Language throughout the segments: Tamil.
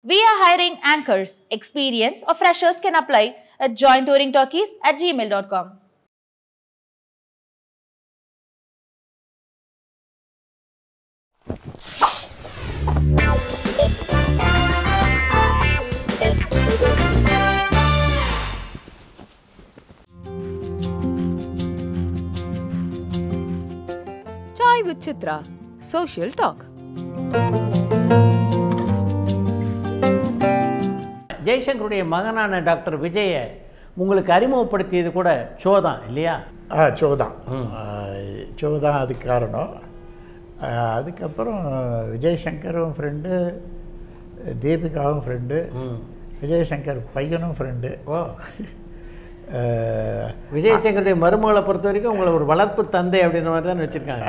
We are hiring anchors. Experience or freshers can apply at jointouringturkeys at gmail.com. Chai with Chitra. Social talk. ஜெய்சங்கருடைய மகனான டாக்டர் விஜயை உங்களுக்கு அறிமுகப்படுத்தியது கூட ஷோ தான் இல்லையா ஆ சோதான் சோதான் அதுக்கு காரணம் ஆ, அதுக்கப்புறம் விஜய் சங்கரும் ஃப்ரெண்டு தீபிகாவும் ஃப்ரெண்டு விஜய் சங்கர் பையனும் ஃப்ரெண்டு ஓ விஜயசங்கருடைய மருமகளை பொறுத்த வரைக்கும் உங்களை ஒரு வளர்ப்பு தந்தை அப்படின்ற மாதிரி தான் வச்சுருக்காங்க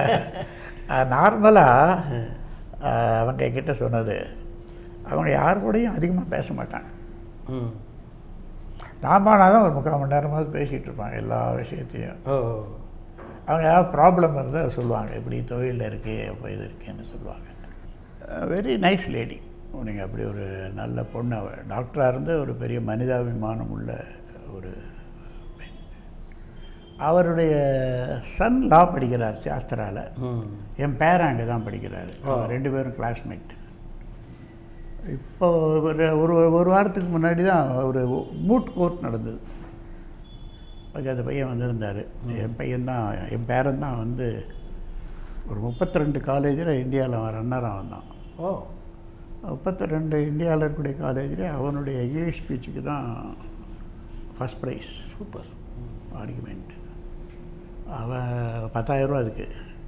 நார்மலாக அவங்க கிட்ட சொன்னது அவங்க யார் கூடயும் அதிகமாக பேச மாட்டாங்க ம் நாமானா தான் ஒரு முக்கால் மணி நேரமாவது பேசிகிட்டு இருப்பாங்க எல்லா விஷயத்தையும் ஓ அவங்க ஏதாவது ப்ராப்ளம் இருந்தால் சொல்லுவாங்க இப்படி தொழிலில் இருக்குது அப்போ இது இருக்குன்னு சொல்லுவாங்க வெரி நைஸ் லேடி நீங்கள் அப்படி ஒரு நல்ல பொண்ணு அவ டாக்டராக இருந்து ஒரு பெரிய மனிதாபிமானம் உள்ள ஒரு பெண் அவருடைய சன் லா படிக்கிறார் சாஸ்திரால ம் என் பேரன் அங்கே தான் படிக்கிறாரு அவங்க ரெண்டு பேரும் கிளாஸ்மேட் இப்போ ஒரு ஒரு ஒரு வாரத்துக்கு முன்னாடி தான் ஒரு மூட் கோர்ட் நடந்தது அதுக்கு அந்த பையன் வந்திருந்தார் என் பையன் தான் என் பேரன் தான் வந்து ஒரு முப்பத்தி ரெண்டு காலேஜில் இந்தியாவில் அவன் ரன்னராக வந்தான் ஓ முப்பத்தி ரெண்டு இந்தியாவில் இருக்கக்கூடிய காலேஜில் அவனுடைய இங்கிலீஷ் ஸ்பீச்சுக்கு தான் ஃபஸ்ட் ப்ரைஸ் சூப்பர் ஆர்குமெண்ட் அவன் பத்தாயிரரூவா அதுக்கு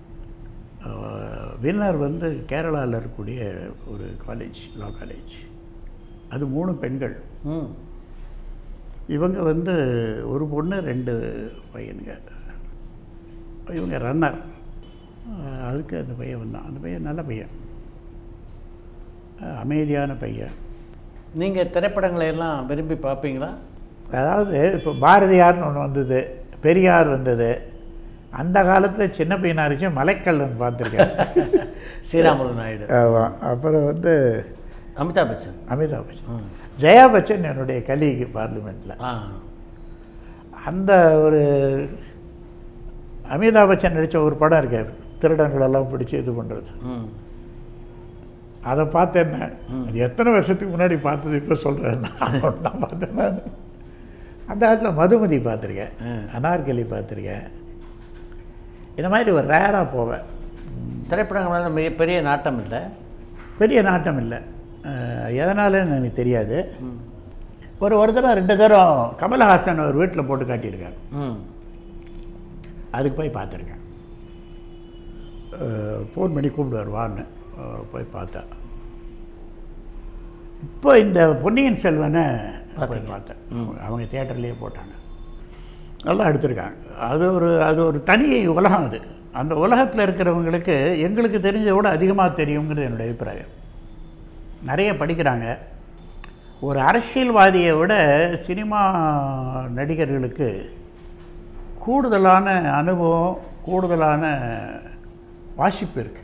வின்னர் வந்து கேரளாவில் இருக்கக்கூடிய ஒரு காலேஜ் லா காலேஜ் அது மூணு பெண்கள் ம் இவங்க வந்து ஒரு பொண்ணு ரெண்டு பையனுங்க இவங்க ரன்னர் அதுக்கு அந்த பையன் வந்தான் அந்த பையன் நல்ல பையன் அஹ் அமைதியான பையன் நீங்கள் திரைப்படங்களை எல்லாம் விரும்பி பார்ப்பீங்களா அதாவது இப்போ பாரதியார்னு ஒன்று வந்தது பெரியார் வந்தது அந்த காலத்தில் சின்ன பையனாக இருந்துச்சு மலைக்கல்லன் பார்த்துருக்கேன் ஸ்ரீராமுலு நாயுடு ஆமாம் அப்புறம் வந்து அமிதாப் பச்சன் அமிதாப் பச்சன் ஜெயா பச்சன் என்னுடைய கலீகு பார்லிமெண்ட்டில் ஆ அந்த ஒரு அமிதாப் பச்சன் நடித்த ஒரு படம் இருக்கு திருடங்களெல்லாம் பிடிச்சி இது பண்ணுறது ம் அதை பார்த்தேன் அது எத்தனை வருஷத்துக்கு முன்னாடி பார்த்தது இப்போ சொல்கிறேன் நான் பார்த்தேன் நான் அந்த காலத்தில் மதுமதி பார்த்துருக்கேன் அனார்கலி பார்த்துருக்கேன் இந்த மாதிரி ஒரு ரேராக போவேன் திரைப்படங்கள் மேல மிகப்பெரிய நாட்டம் இல்லை பெரிய நாட்டம் இல்லை எதனாலன்னு எனக்கு தெரியாது ஒரு ஒரு தடவை ரெண்டு தரம் கமலஹாசன் ஒரு வீட்டில் போட்டு காட்டியிருக்காரு ம் அதுக்கு போய் பார்த்துருக்கேன் ஃபோன் பண்ணி கூப்பிடுவார் வான்னு அஹ் போய் பார்த்தேன் இப்போ இந்த பொன்னியின் செல்வனை போய் பார்த்தேன் அவங்க தியேட்டர்லேயே போட்டாங்க நல்லா எடுத்திருக்காங்க அது ஒரு அது ஒரு தனி உலகம் அது அந்த உலகத்தில் இருக்கிறவங்களுக்கு எங்களுக்கு தெரிஞ்சதை விட அதிகமாக தெரியுங்கிறது என்னுடைய அபிப்பிராயம் நிறைய படிக்கிறாங்க ஒரு அரசியல்வாதியை விட சினிமா நடிகர்களுக்கு கூடுதலான அனுபவம் கூடுதலான வாசிப்பு இருக்குது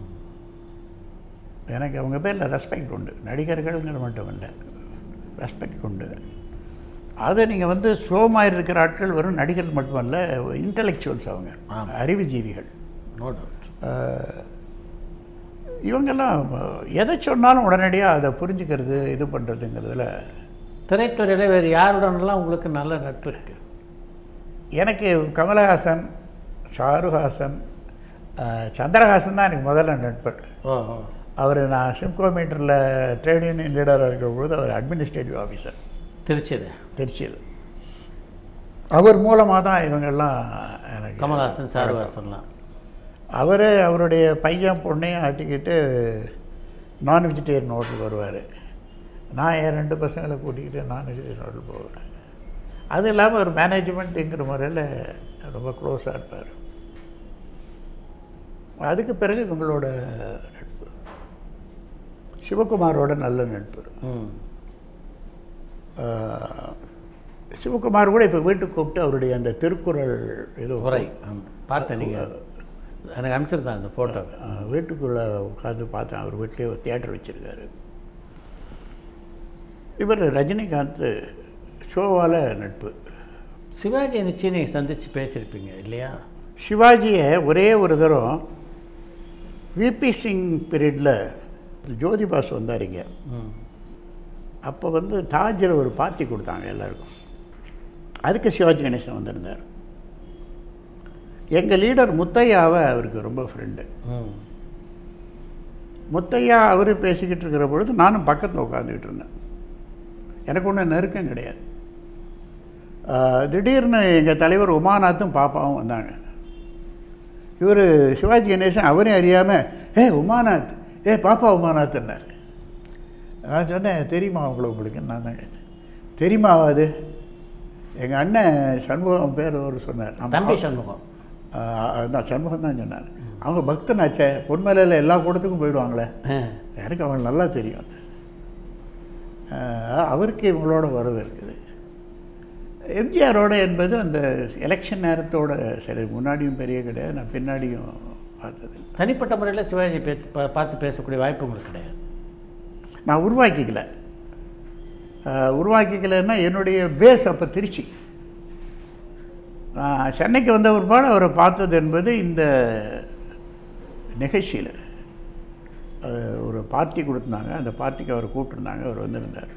எனக்கு அவங்க பேரில் ரெஸ்பெக்ட் உண்டு நடிகர்கள்ங்கிற மட்டும் இல்லை ரெஸ்பெக்ட் உண்டு அதை நீங்கள் வந்து சோமாய் இருக்கிற ஆட்கள் வெறும் நடிகர்கள் மட்டுமல்ல இன்டலெக்சுவல்ஸ் அவங்க அறிவுஜீவிகள் நோ டவுட் அஹ், இவங்கெல்லாம் எதை சொன்னாலும் உடனடியாக அதை புரிஞ்சுக்கிறது இது பண்ணுறதுங்கிறதுல திரைத்துறையில் வேறு யாருடனெல்லாம் உங்களுக்கு நல்ல நட்பு இருக்குது எனக்கு கமலஹாசன் ஷாருஹாசன் அஹ், சந்திரஹாசன் தான் எனக்கு முதல்ல நட்பர் ஓ ஓ அவர் நான் சிம்கோ மீட்டரில் ட்ரேட் யூனியன் லீடராக இருக்கிற பொழுது அவர் அட்மினிஸ்ட்ரேட்டிவ் ஆஃபீஸர் திருச்சியில் திருச்சியில் அவர் மூலமாக தான் இவங்கெல்லாம் எனக்கு கமல்ஹாசன் சாருஹாசன்லாம் அவர் அவருடைய பையன் பொண்ணையும் ஆட்டிக்கிட்டு நான் வெஜிடேரியன் ஹோட்டலுக்கு வருவார் நான் என் ரெண்டு பசங்களை கூட்டிக்கிட்டு நான் வெஜிடேரியன் ஹோட்டல் போவேன் அது இல்லாமல் ஒரு மேனேஜ்மெண்ட்டுங்கிற முறையில் ரொம்ப க்ளோஸாக இருப்பார் அதுக்கு பிறகு இவங்களோட நட்பு சிவகுமாரோட நல்ல நட்பு ம் ஆஹ், சிவகுமார் கூட இப்போ வீட்டுக்கு கூப்பிட்டு அவருடைய அந்த திருக்குறள் இது உரை ஆமாம் பார்த்தேன் நீங்கள் எனக்கு அனுப்பிச்சிருந்தேன் அந்த ஃபோட்டோ வீட்டுக்குள்ளே உட்காந்து பார்த்தேன் அவர் வீட்டிலே ஒரு தியேட்டர் வச்சுருக்காரு இவர் ரஜினிகாந்த் ஷோவால் நட்பு சிவாஜி நிச்சயம் நீங்கள் சந்தித்து பேசியிருப்பீங்க இல்லையா சிவாஜியை ஒரே ஒரு தரம் விபி சிங் பீரியடில் ஜோதி பாஸ் வந்தாருங்க ம் அப்போ வந்து தாஜில் ஒரு பார்ட்டி கொடுத்தாங்க எல்லாருக்கும் அதுக்கு சிவாஜி கணேசன் வந்திருந்தார் எங்கள் லீடர் முத்தையாவை அவருக்கு ரொம்ப ஃப்ரெண்டு ம் முத்தையா அவர் பேசிக்கிட்டு இருக்கிற பொழுது நானும் பக்கத்தில் உட்காந்துக்கிட்டு இருந்தேன் எனக்கு ஒன்றும் நெருக்கம் கிடையாது ஆஹ், திடீர்னு எங்கள் தலைவர் உமாநாத்தும் பாப்பாவும் வந்தாங்க இவர் சிவாஜி கணேசன் அவரையும் அறியாமல் ஏ உமாநாத் ஏ பாப்பா உமாநாத்ன்னார் நான் சொன்னேன் தெரியுமா உங்களை உங்களுக்கு நான் தான் கேட்டேன் தெரியுமா அது எங்கள் அண்ணன் சண்முகம் பேர் ஒரு சொன்னார் நம்ம தம்பி சண்முகம் நான் சண்முகம் தான் சொன்னார் அவங்க பக்தனாச்சே பொன்மலையில் எல்லா கூட்டத்துக்கும் போயிடுவாங்களே ஆ எனக்கு அவங்க நல்லா தெரியும் அது. ஆஹ் அவருக்கு இவங்களோட உறவு இருக்குது எம்ஜிஆரோட என்பது அந்த எலெக்ஷன் நேரத்தோட சரி முன்னாடியும் பெரிய கிடையாது நான் பின்னாடியும் பார்த்தது தனிப்பட்ட முறையில் சிவாஜி பே பா- பார்த்து பேசக்கூடிய வாய்ப்பு உங்களுக்கு கிடையாது நான் உருவாக்கிக்கல ஆஹ் உருவாக்கிக்கலைன்னா என்னுடைய பேஸ் அப்போ திருச்சி நான் சென்னைக்கு வந்த ஒருபாடு அவரை பார்த்தது என்பது இந்த நிகழ்ச்சியில் ஒரு பார்ட்டி கொடுத்துருந்தாங்க அந்த பார்ட்டிக்கு அவரை கூப்பிட்டுருந்தாங்க அவர் வந்திருந்தார்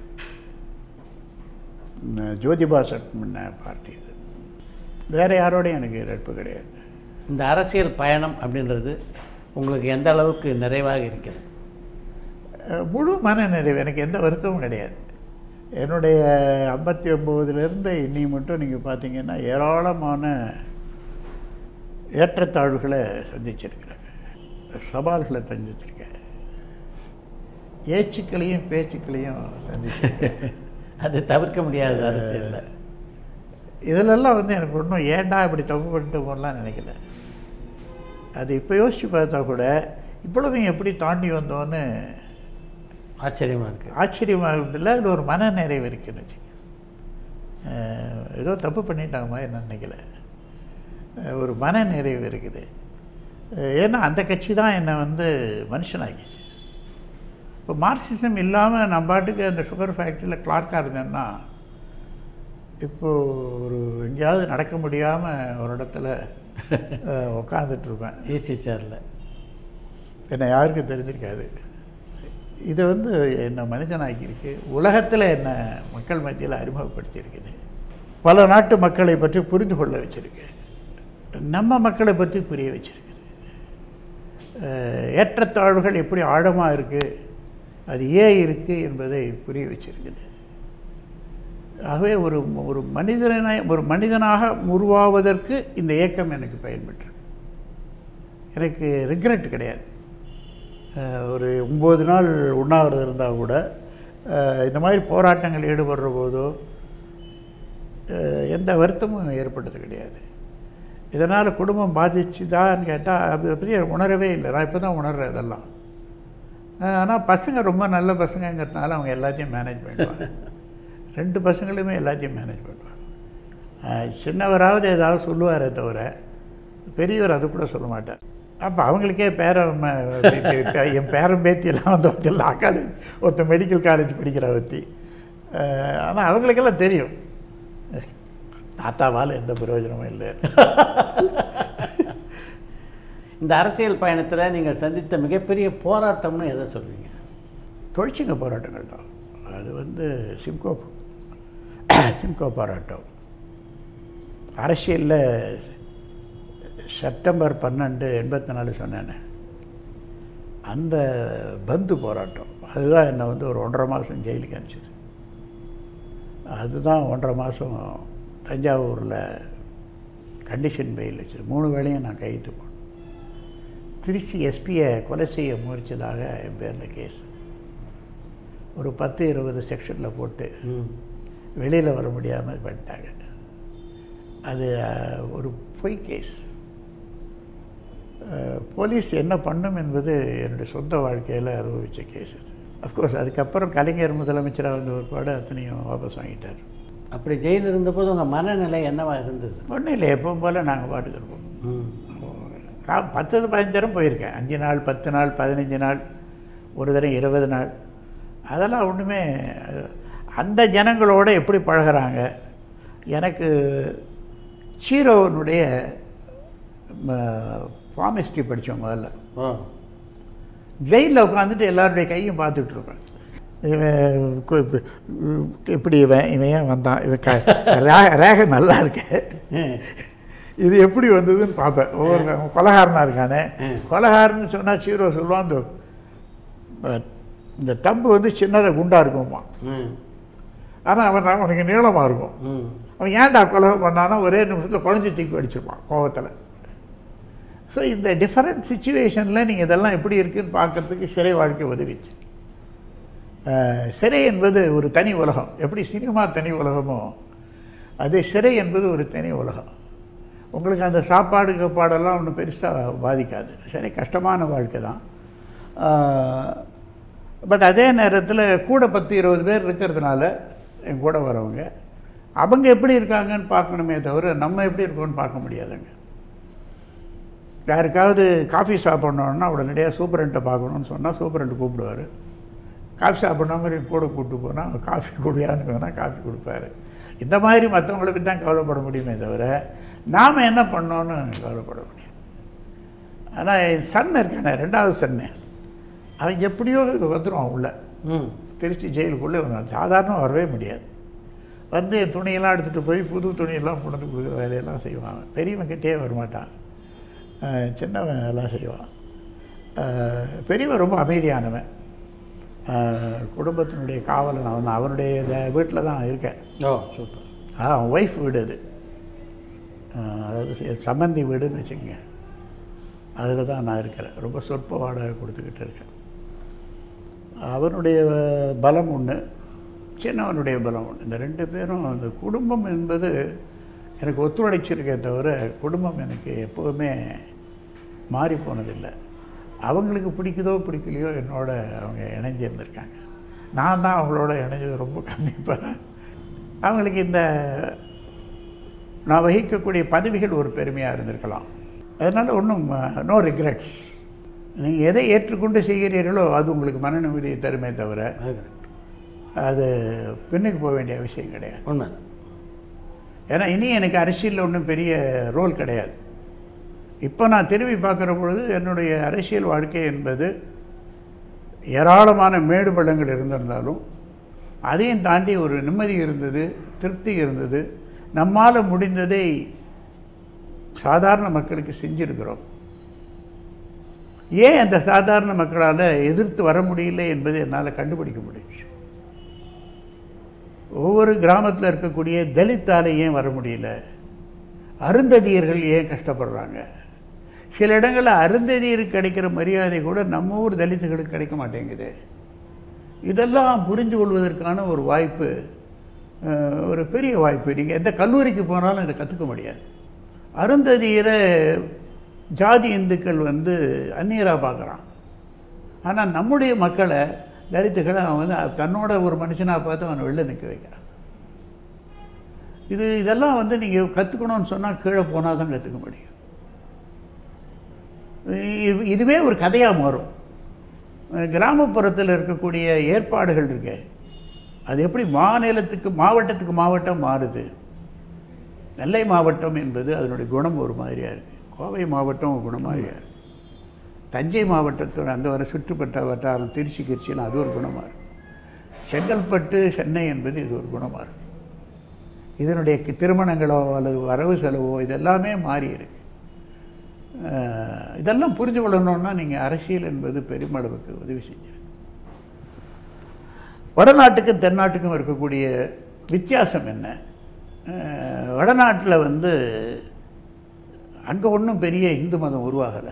உம், ஜோதிபா சட் பண்ண பார்ட்டி இது வேறு யாரோடையும் எனக்கு நட்பு கிடையாது இந்த அரசியல் பயணம் அப்படின்றது உங்களுக்கு எந்த அளவுக்கு நிறைவாக இருக்கிறது அஹ் முழு மன நிறைவு எனக்கு எந்த வருத்தமும் கிடையாது என்னுடைய ஐம்பத்தி ஒம்போதுலேருந்து இன்னி மட்டும் நீங்கள் பார்த்தீங்கன்னா ஏராளமான ஏற்றத்தாழ்வுகளை சந்திச்சிருக்கிறேன் சவால்களை சந்திச்சிருக்கேன் ஏச்சுக்களையும் பேச்சுக்களையும் சந்திச்சிருக்கேன் அது தவிர்க்க முடியாத அரசியலில் இதிலெல்லாம் வந்து எனக்கு ஒன்றும் ஏன்டா இப்படி தப்பு பண்ணிட்டு போகலாம் நினைக்கல அது இப்போ யோசித்து பார்த்தா கூட இவ்வளவு எப்படி தாண்டி வந்தோன்னு ஆச்சரியமாக இருக்குது ஆச்சரியமாகல அதில் ஒரு மன நிறைவு இருக்குன்னு வச்சுக்க அஹ் ஏதோ தப்பு பண்ணிட்டாங்க மாதிரி நான் நினைக்கல அஹ் ஒரு மன நிறைவு இருக்குது அஹ் ஏன்னா அந்த கட்சி தான் என்னை வந்து மனுஷனாக்கிச்சு இப்போ மார்க்சிசம் இல்லாமல் நான் பாட்டுக்கு அந்த சுகர் ஃபேக்ட்ரியில் கிளார்க்காக இருந்தேன்னா இப்போது ஒரு எங்கேயாவது நடக்க முடியாமல் ஒரு இடத்துல உட்காந்துட்டு இருப்பேன் ஈசி சேரில் என்னை யாருக்கும் தெரிஞ்சிருக்காது இதை வந்து என்னை மனிதனாக்கியிருக்கு உலகத்தில் என்னை மக்கள் மத்தியில் அறிமுகப்படுத்தியிருக்குது பல நாட்டு மக்களை பற்றி புரிந்து கொள்ள வச்சிருக்கு நம்ம மக்களை பற்றி புரிய வச்சிருக்குது அஹ் ஏற்றத்தாழ்வுகள் எப்படி ஆழமாக இருக்குது அது ஏன் இருக்குது என்பதை புரிய வச்சிருக்குது ஆகவே ஒரு ஒரு மனிதனாய் ஒரு மனிதனாக உருவாவதற்கு இந்த இயக்கம் எனக்கு பயன்பட்டு எனக்கு ரிக்ரெட் கிடையாது அஹ் ஒரு ஒம்பது நாள் உண்ணாவிரதம் இருந்தால் கூட அஹ் இந்த மாதிரி போராட்டங்கள் ஈடுபடுற போதோ அஹ் எந்த வருத்தமும் ஏற்பட்டது கிடையாது இதனால் குடும்பம் பாதிச்சுதான்னு கேட்டால் அதை பற்றி எனக்கு உணரவே இல்லை நான் இப்போ தான் உணர்றேன் இதெல்லாம் ஆனால் பசங்க ரொம்ப நல்ல பசங்கங்கிறதுனால அவங்க எல்லாத்தையும் மேனேஜ் பண்ணுவாங்க ரெண்டு பசங்களுமே எல்லாத்தையும் மேனேஜ் பண்ணுவாங்க அஹ் சின்னவராவது ஏதாவது சொல்லுவாரே தவிர பெரியவர் அது கூட சொல்ல மாட்டார் அப்போ அவங்களுக்கே பேரன் ம- பே- பே- என் பேரன் பேத்தியெல்லாம் வந்து ஒருத்தர் லா காலேஜ் ஒருத்தர் மெடிக்கல் காலேஜ் படிக்கிற ஒருத்தி ஆனால் அவங்களுக்கெல்லாம் தெரியும் தாத்தாவால் எந்த பிரயோஜனமும் இல்லை இந்த அரசியல் பயணத்தில் நீங்கள் சந்தித்த மிகப்பெரிய போராட்டம்னு எதை சொல்வீங்க தொழிற்சங்க போராட்டங்கள் தான் அது வந்து சிம்கோ சிம்கோ போராட்டம் அரசியலில் செப்டம்பர் பன்னெண்டு எண்பத்தி நாலு சொன்னேனே அந்த பந்து போராட்டம் அதுதான் என்னை வந்து ஒரு ஒன்றரை மாதம் ஜெயிலுக்கு அனுப்பிச்சது அதுதான் ஒன்றரை மாதம் தஞ்சாவூரில் கண்டிஷன் பெயில் வச்சு மூணு வேளையும் நான் கையெழுத்து போனேன் திருச்சி எஸ்பியை கொலை செய்ய முயற்சிதாக என் பேரில் கேஸ் ஒரு பத்து இருபது செக்ஷனில் போட்டு ம் வெளியில் வர முடியாமல் பண்ணிட்டாங்க அது அஹ், ஒரு பொய் கேஸ் அஹ், போலீஸ் என்ன பண்ணும் என்பது என்னுடைய சொந்த வாழ்க்கையில் அனுபவித்த கேஸ் அது அஃப்கோர்ஸ் அதுக்கப்புறம் கலைஞர் முதலமைச்சராக வந்த ஒரு பாடு அத்தனையும் வாபஸ் வாங்கிட்டார் அப்படி ஜெயிலில் இருந்தபோது உங்கள் மனநிலை என்னவா இருந்தது ஒன்றும் இல்லை எப்பவும் போல் நாங்கள் பாட்டுக்கு இருப்போம் ம் நான் பத்து பதினஞ்சு தரம் போயிருக்கேன் அஞ்சு நாள் பத்து நாள் பதினஞ்சு நாள் ஒரு தரம் இருபது நாள் அதெல்லாம் ஒன்றுமே அந்த ஜனங்களோட எப்படி பழகுறாங்க எனக்கு சீரோவனுடைய ஃபார்மிஸ்ட்ரி படித்தோம் முதல்ல ஓ ஜெயிலில் உட்காந்துட்டு எல்லாருடைய கையும் பார்த்துட்டு இருப்பேன் இவன் கு- இப்ப- இப்படி இவன் இவன் ஏன் வந்தான் இவன் க ரே- ரேகை நல்லா இருக்கு இது எப்படி வந்ததுன்னு பார்ப்பேன் ஒவ்வொரு கொலகாரனாக இருக்கானே கொலகாரன்னு சொன்னால் சீரோ சொல்லுவான் இந்த அஹ், இந்த டப்பு வந்து சின்னதாக குண்டாக இருக்குமா ம் ஆனால் அவன் அவனுக்கு நீளமாக இருக்கும் ம் அவன் ஏன்டா கொலை பண்ணானா ஒரே நிமிஷத்தில் குழந்சி தூக்கி அடிச்சிருப்பான் கோவத்தில் ஸோ இந்த டிஃபரெண்ட் சுச்சுவேஷனில் நீங்கள் இதெல்லாம் எப்படி இருக்குன்னு பார்க்கறதுக்கு சிறை வாழ்க்கை உதவிச்சு அஹ், சிறை என்பது ஒரு தனி உலகம் எப்படி சினிமா தனி உலகமோ அதே சிறை என்பது ஒரு தனி உலகம் உங்களுக்கு அந்த சாப்பாடு கப்பாடெல்லாம் ஒன்றும் பெருசாக பாதிக்காது சரி கஷ்டமான வாழ்க்கை தான் பட் அதே நேரத்தில் கூட பத்து இருபது பேர் இருக்கிறதுனால என் கூட வரவங்க அவங்க எப்படி இருக்காங்கன்னு பார்க்கணுமே தவிர நம்ம எப்படி இருக்கோம்னு பார்க்க முடியாதுங்க யாருக்காவது காஃபி சாப்பிட்ணுன்னா உடனடியாக சூப்பரண்ட்டை பார்க்கணுன்னு சொன்னால் சூப்பரண்ட் கூப்பிடுவார் காஃபி சாப்பிட்றவங்க என் கூட கூப்பிட்டு போனால் காஃபி குடியான்னு வேணால் காஃபி கொடுப்பாரு இந்த மாதிரி மற்றவங்களை பற்றி தான் கவலைப்பட முடியுமே தவிர நாம் என்ன பண்ணோன்னு கவலைப்பட முடியும் ஆனால் என் சன் இருக்கானே ரெண்டாவது சன்னு அவன் எப்படியோ வந்துடுவான் உள்ள ம் திருச்சி ஜெயிலுக்குள்ளே வந்தான் சாதாரணமாக வரவே முடியாது வந்து என் துணியெல்லாம் எடுத்துகிட்டு போய் புது துணியெல்லாம் கொண்டு வந்து கொடுக்குற வேலையெல்லாம் செய்வான் பெரியவன் கிட்டே வரமாட்டான் அஹ் சின்னவன் எல்லாம் செய்வான் அஹ் பெரியவன் ரொம்ப அமைதியானவன் அஹ் குடும்பத்தினுடைய காவலன் அவன் அவனுடைய வீட்டில் தான் இருக்கேன் ஓ சூப்பர் ஆ அவன் ஒய்ஃப் வீடு அது அஹ் அதாவது சி- சம்மந்தி வீடுன்னு வச்சுக்கோங்க அதில் தான் நான் இருக்கிறேன் ரொம்ப சொற்ப வாடகை கொடுத்துக்கிட்டு இருக்கேன் அவனுடைய பலம் ஒன்று சின்னவனுடைய பலம் ஒன்று இந்த ரெண்டு பேரும் அந்த குடும்பம் என்பது எனக்கு ஒத்துழைச்சிருக்கே தவிர குடும்பம் எனக்கு எப்போவுமே மாறி போனதில்லை அவங்களுக்கு பிடிக்குதோ பிடிக்கலையோ என்னோட அவங்க இணைஞ்சு இருந்திருக்காங்க நான் தான் அவங்களோட இணைஞ்சது ரொம்ப கம்மி இப்போ அவங்களுக்கு இந்த நான் வகிக்கக்கூடிய பதவிகள் ஒரு பெருமையாக இருந்திருக்கலாம் அதனால் ஒன்றும் நோ ரிக்ரெட்ஸ் நீங்கள் எதை ஏற்றுக்கொண்டு செய்கிறீர்களோ அது உங்களுக்கு மன நிம்மதியை தருமே தவிர அது correct. அது பின்னுக்கு போக வேண்டிய அவசியம் கிடையாது உண்மை ஏன்னா இனி எனக்கு அரசியலில் ஒன்றும் பெரிய ரோல் கிடையாது இப்போ நான் திரும்பி பார்க்குற பொழுது என்னுடைய அரசியல் வாழ்க்கை என்பது ஏராளமான மேடு பள்ளங்கள் இருந்திருந்தாலும் அதையும் தாண்டி ஒரு நிம்மதி இருந்தது திருப்தி இருந்தது நம்மால் முடிந்ததை சாதாரண மக்களுக்கு செஞ்சிருக்கிறோம் ஏன் அந்த சாதாரண மக்களால் எதிர்த்து வர முடியல என்பதை என்னால் கண்டுபிடிக்க முடிஞ்சுச்சு ஒவ்வொரு கிராமத்தில் இருக்கக்கூடிய தலித்தால ஏன் வர முடியல அருந்ததியர்கள் ஏன் கஷ்டப்படுறாங்க சில இடங்களில் அருந்ததியருக்கு கிடைக்கிற மரியாதை கூட நம்ம ஊர் தலித்துகளுக்கு கிடைக்க மாட்டேங்குது இதெல்லாம் புரிந்து கொள்வதற்கான ஒரு வாய்ப்பு அஹ், ஒரு பெரிய வாய்ப்பு நீங்கள் எந்த கல்லூரிக்கு போனாலும் இதை கற்றுக்க முடியாது அருந்ததியரை ஜாதி இந்துக்கள் வந்து அந்நியராக பார்க்குறான் ஆனால் நம்முடைய மக்களை தலித்துக்களை அவன் வந்து தன்னோட ஒரு மனுஷனாக பார்த்து அவனை வெளில நிற்க வைக்கிறான் இது இதெல்லாம் வந்து நீங்கள் கற்றுக்கணும்னு சொன்னால் கீழே போனால் தான் கற்றுக்க முடியும் இது இதுவே ஒரு கதையாக மாறும் கிராமப்புறத்தில் இருக்கக்கூடிய ஏற்பாடுகள் இருக்கு அது எப்படி மாநிலத்துக்கு மாவட்டத்துக்கு மாவட்டம் மாறுது நெல்லை மாவட்டம் என்பது அதனுடைய குணம் ஒரு மாதிரியாக இருக்குது கோவை மாவட்டம் ஒரு குணம் மாதிரியாக இருக்கு தஞ்சை மாவட்டத்தோட அந்த வர சுற்றுப்பட்ட வட்டாரம் திருச்சி கிருச்சிலாம் அது ஒரு குணமாக இருக்கும் செங்கல்பட்டு சென்னை என்பது இது ஒரு குணமாக இருக்கு இதனுடைய கி- திருமணங்களோ அல்லது வரவு செலவோ இதெல்லாமே மாறி இருக்கு அஹ் இதெல்லாம் புரிஞ்சு கொள்ளணும்னா நீங்கள் அரசியல் என்பது பெருமளவுக்கு உதவி செஞ்சிருக்கு வடநாட்டுக்கும் தென்னாட்டுக்கும் இருக்கக்கூடிய வித்தியாசம் என்ன அஹ் வடநாட்டில் வந்து அங்கே ஒன்றும் பெரிய இந்து மதம் உருவாகலை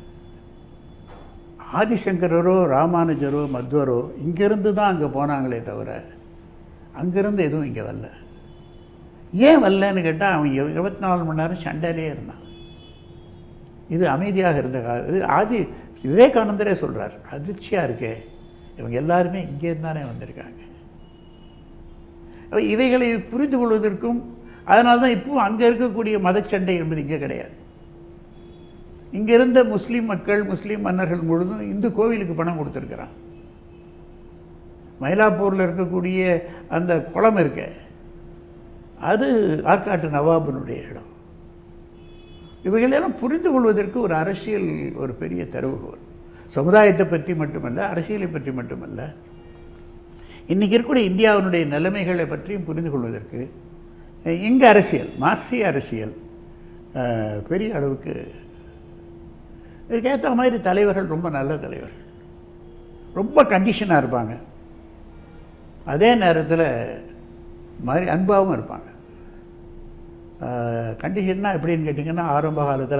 ஆதிசங்கரரோ ராமானுஜரோ மத்வரோ இங்கேருந்து தான் அங்கே போனாங்களே தவிர அங்கேருந்து எதுவும் இங்கே வரல ஏன் வரலன்னு கேட்டால் அவன் இரு- இருபத்தி நாலு மணி நேரம் சண்டையிலே இருந்தான் இது அமைதியாக இருந்த கால இது ஆதி விவேகானந்தரே சொல்கிறார் அதிர்ச்சியாக இருக்கே இவங்க எல்லாருமே இங்கே தானே வந்திருக்காங்க அப்ப இவைகளை புரிந்து கொள்வதற்கும் அதனால தான் இப்போ அங்கே இருக்கக்கூடிய மதச்சண்டை என்பது இங்கே கிடையாது இங்கே இருந்த முஸ்லீம் மக்கள் முஸ்லீம் மன்னர்கள் முழுதும் இந்து கோவிலுக்கு பணம் கொடுத்துருக்குறான் மயிலாப்பூரில் இருக்கக்கூடிய அந்த குளம் இருக்க அது ஆற்காட்டு நவாபனுடைய இடம் இவைகளெல்லாம் புரிந்து கொள்வதற்கு ஒரு அரசியல் ஒரு பெரிய தருவுகோல் சமுதாயத்தை பற்றி மட்டுமல்ல அரசியலை பற்றி மட்டுமல்ல இன்றைக்கி இருக்கக்கூடிய இந்தியாவினுடைய நிலைமைகளை பற்றியும் புரிந்து கொள்வதற்கு இங்கே அரசியல் மார்க்சிய அரசியல் அஹ், பெரிய அளவுக்கு இதுக்கேற்ற மாதிரி தலைவர்கள் ரொம்ப நல்ல தலைவர்கள் ரொம்ப கண்டிஷனாக இருப்பாங்க அதே நேரத்தில் மாதிரி அன்பாகவும் இருப்பாங்க கண்டிஷன்னா எப்படின்னு கேட்டிங்கன்னா ஆரம்ப காலத்தில்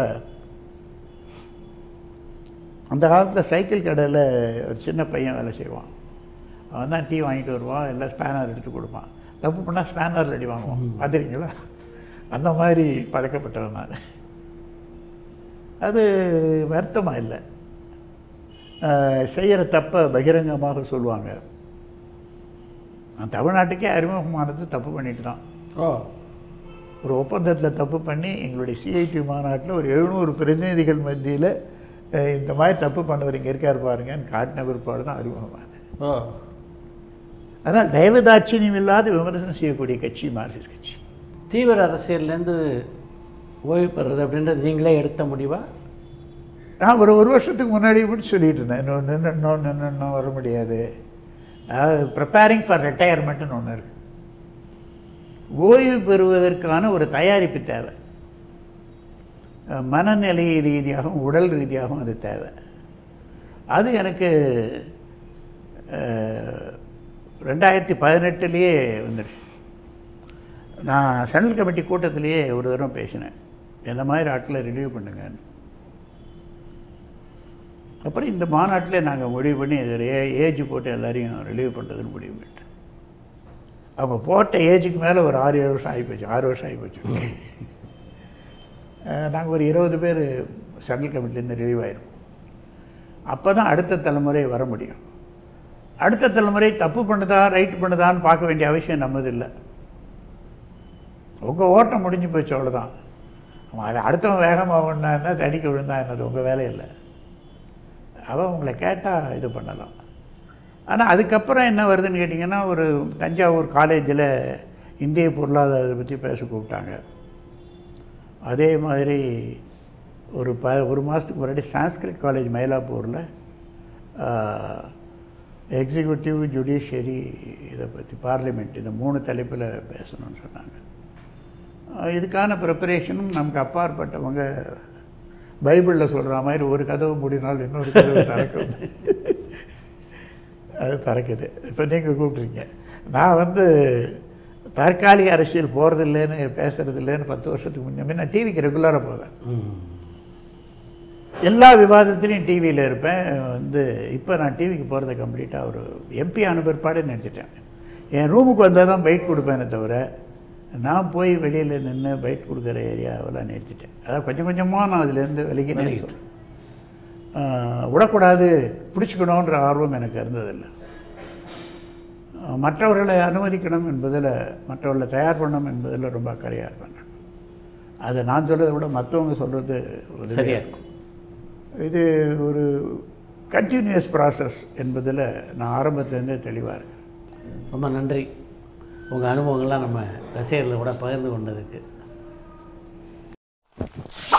அந்த காலத்தில் சைக்கிள் கடையில் ஒரு சின்ன பையன் வேலை செய்வான் அவன் தான் டீ வாங்கிட்டு வருவான் எல்லாம் ஸ்பேனர் எடுத்து கொடுப்பான் தப்பு பண்ணால் ஸ்பேனரில் அடி வாங்குவான் பார்த்துருக்கீங்களா அந்த மாதிரி பழக்கப்பட்டவன் நான் அது வருத்தமாக இல்லை செய்கிற தப்பை பகிரங்கமாக சொல்லுவாங்க நான் தமிழ்நாட்டுக்கே அறிமுகமானது தப்பு பண்ணிட்டு தான் ஓ ஒரு ஒப்பந்தத்தில் தப்பு பண்ணி எங்களுடைய சிஐடி மாநாட்டில் ஒரு எழுநூறு பிரதிநிதிகள் மத்தியில் அஹ், இந்த மாதிரி தப்பு பண்ணவர் இங்கே இருக்கார் பாருங்கன்னு காட்டின பிற்பாடு தான் அறிமுகமானது ஓ அதனால் தயவதாட்சியம் இல்லாத விமர்சனம் செய்யக்கூடிய கட்சி மார்க்சிஸ்ட் கட்சி தீவிர அரசியல்லேருந்து ஓய்வு பெறுறது அப்படின்றது நீங்களே எடுத்த முடிவா நான் ஒரு ஒரு வருஷத்துக்கு முன்னாடி மட்டும் சொல்லிட்டு இருந்தேன் இன்னும் இன்னும் இன்னும் இன்னும் இன்னும் வர முடியாது அதாவது ப்ரிப்பேரிங் ஃபார் ரிட்டையர்மெண்ட்டுன்னு ஒன்று இருக்கு ஓய்வு பெறுவதற்கான ஒரு தயாரிப்பு தேவை அஹ் மனநிலை ரீதியாகவும் உடல் ரீதியாகவும் அது தேவை அது எனக்கு அஹ், ரெண்டாயிரத்தி பதினெட்டுலேயே வந்துடுச்சு நான் சென்ட்ரல் கமிட்டி கூட்டத்திலேயே ஒரு தடவை பேசினேன் இந்த மாதிரி ஆட்களை ரிலீவ் பண்ணுங்கன்னு அப்புறம் இந்த மாநாட்டில் நாங்கள் முடிவு பண்ணி இது ஏ ஏஜ் போட்டு எல்லாரையும் ரிலீவ் பண்ணுறதுன்னு முடிவு பண்ணிட்டேன் அவங்க போட்ட ஏஜுக்கு மேலே ஒரு ஆறு ஏழு வருஷம் ஆகிப்போச்சு ஆறு வருஷம் ஆகிப்போச்சு நாங்கள் ஒரு இருபது பேர் சென்ட்ரல் கமிட்டிலேருந்து ரிலீவ் ஆயிருப்போம் அப்போ தான் அடுத்த தலைமுறை வர முடியும் அடுத்த தலைமுறை தப்பு பண்ணுதா ரைட் பண்ணுதான்னு பார்க்க வேண்டிய அவசியம் நம்மது இல்லை உங்கள் ஓட்டம் முடிஞ்சு போச்சு அவ்வளோதான் அவன் அது அடுத்தவன் வேகமாக ஒன்றா என்ன தடிக்க விழுந்தா என்னது உங்கள் வேலை இல்லை அவன் உங்களை கேட்டால் இது பண்ணலாம் ஆனால் அதுக்கப்புறம் என்ன வருதுன்னு கேட்டிங்கன்னா ஒரு தஞ்சாவூர் காலேஜில் இந்திய பொருளாதாரத்தை பற்றி பேச கூப்பிட்டாங்க அதே மாதிரி ஒரு ப ஒரு மாதத்துக்கு முன்னாடி சான்ஸ்கிரிட் காலேஜ் மயிலாப்பூரில் எக்ஸிக்யூட்டிவ் ஜுடிஷியரி இதை பற்றி பார்லிமெண்ட் இந்த மூணு தலைப்பில் பேசணும்னு சொன்னாங்க அஹ் இதுக்கான ப்ரிப்பரேஷனும் நமக்கு அப்பாற்பட்டவங்க பைபிளில் சொல்கிற மாதிரி ஒரு கதவு மூடினால் இன்னொரு கதவு திறக்கும் அது திறக்குது இப்போ நீங்கள் கூப்பிட்றீங்க நான் வந்து தற்காலிக அரசியல் போகிறது இல்லைன்னு பேசுறது இல்லைன்னு பத்து வருஷத்துக்கு முன்னே நான் டிவிக்கு ரெகுலராக போவேன் எல்லா விவாதத்துலேயும் டிவியில் இருப்பேன் வந்து இப்போ நான் டிவிக்கு போகிறத கம்ப்ளீட்டாக ஒரு எம்பி ஆன பிற்பாடு நினச்சிட்டேன் என் ரூமுக்கு வந்தால் தான் பைட் கொடுப்பேனே தவிர நான் போய் வெளியில் நின்று பைட் கொடுக்குற ஏரியாவெல்லாம் நிறுத்திட்டேன் அதாவது கொஞ்சம் கொஞ்சமாக நான் அதுலேருந்து விலகி நிறுத்திட்டேன் ஆஹ் விடக்கூடாது பிடிச்சிக்கணுன்ற ஆர்வம் எனக்கு இருந்ததில்லை ஆஹ் மற்றவர்களை அனுமதிக்கணும் என்பதில் மற்றவர்களை தயார் பண்ணணும் என்பதில் ரொம்ப அக்கறையாக இருப்பேன் நான். அதை நான் சொல்கிறத விட மற்றவங்க சொல்கிறது சரியா இருக்கும் இது ஒரு கண்டினியூஸ் ப்ராசஸ் என்பதில் நான் ஆரம்பத்துலேருந்தே தெளிவாக இருக்கேன் ரொம்ப நன்றி உங்கள் அனுபவங்கள்லாம் நம்ம ரசிகர்களை கூட பகிர்ந்து கொண்டதுக்கு